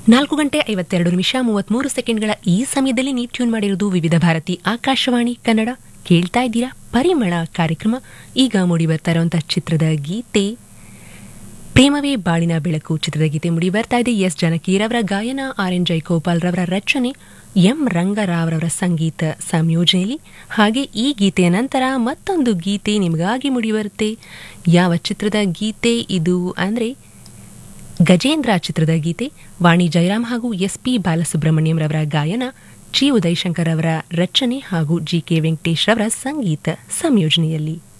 ನಾಲ್ಕು ಗಂಟೆ ಐವತ್ತೆರಡು ನಿಮಿಷ ಮೂವತ್ಮೂರು ಸೆಕೆಂಡ್ಗಳ ಈ ಸಮಯದಲ್ಲಿ ನೀವು ಟ್ಯೂನ್ ಮಾಡಿರುವುದು ವಿವಿಧ ಭಾರತಿ ಆಕಾಶವಾಣಿ ಕನ್ನಡ ಕೇಳ್ತಾ ಇದ್ದೀರಾ ಪರಿಮಳ ಕಾರ್ಯಕ್ರಮ ಈಗ ಮೂಡಿ ಬರ್ತಾ ಇರುವಂತಹ ಚಿತ್ರದ ಗೀತೆ ಪ್ರೇಮವೇ ಬಾಳಿನ ಬೆಳಕು ಚಿತ್ರದ ಗೀತೆ ಮುಡಿ ಬರ್ತಾ ಇದೆ ಎಸ್ ಜಾನಕಿರವರ ಗಾಯನ ಆರ್ ಎನ್ ಜೈಗೋಪಾಲ್ ರವರ ರಚನೆ ಎಂ ರಂಗರಾವ್ರವರ ಸಂಗೀತ ಸಂಯೋಜನೆಯಲ್ಲಿ ಹಾಗೆ ಈ ಗೀತೆಯ ನಂತರ ಮತ್ತೊಂದು ಗೀತೆ ನಿಮಗಾಗಿ ಮುಡಿ ಬರುತ್ತೆ ಯಾವ ಚಿತ್ರದ ಗೀತೆ ಇದು ಅಂದರೆ ಗಜೇಂದ್ರ ಚಿತ್ರದ ಗೀತೆ ವಾಣಿ ಜಯರಾಮ್ ಹಾಗೂ ಎಸ್ ಪಿ ಬಾಲಸುಬ್ರಹ್ಮಣ್ಯಂ ರವರ ಗಾಯನ ಜಿ ಉದಯಶಂಕರ್ ಅವರ ರಚನೆ ಹಾಗೂ ಜಿ ಕೆ ವೆಂಕಟೇಶ್ ರವರ ಸಂಗೀತ ಸಂಯೋಜನೆಯಲ್ಲಿ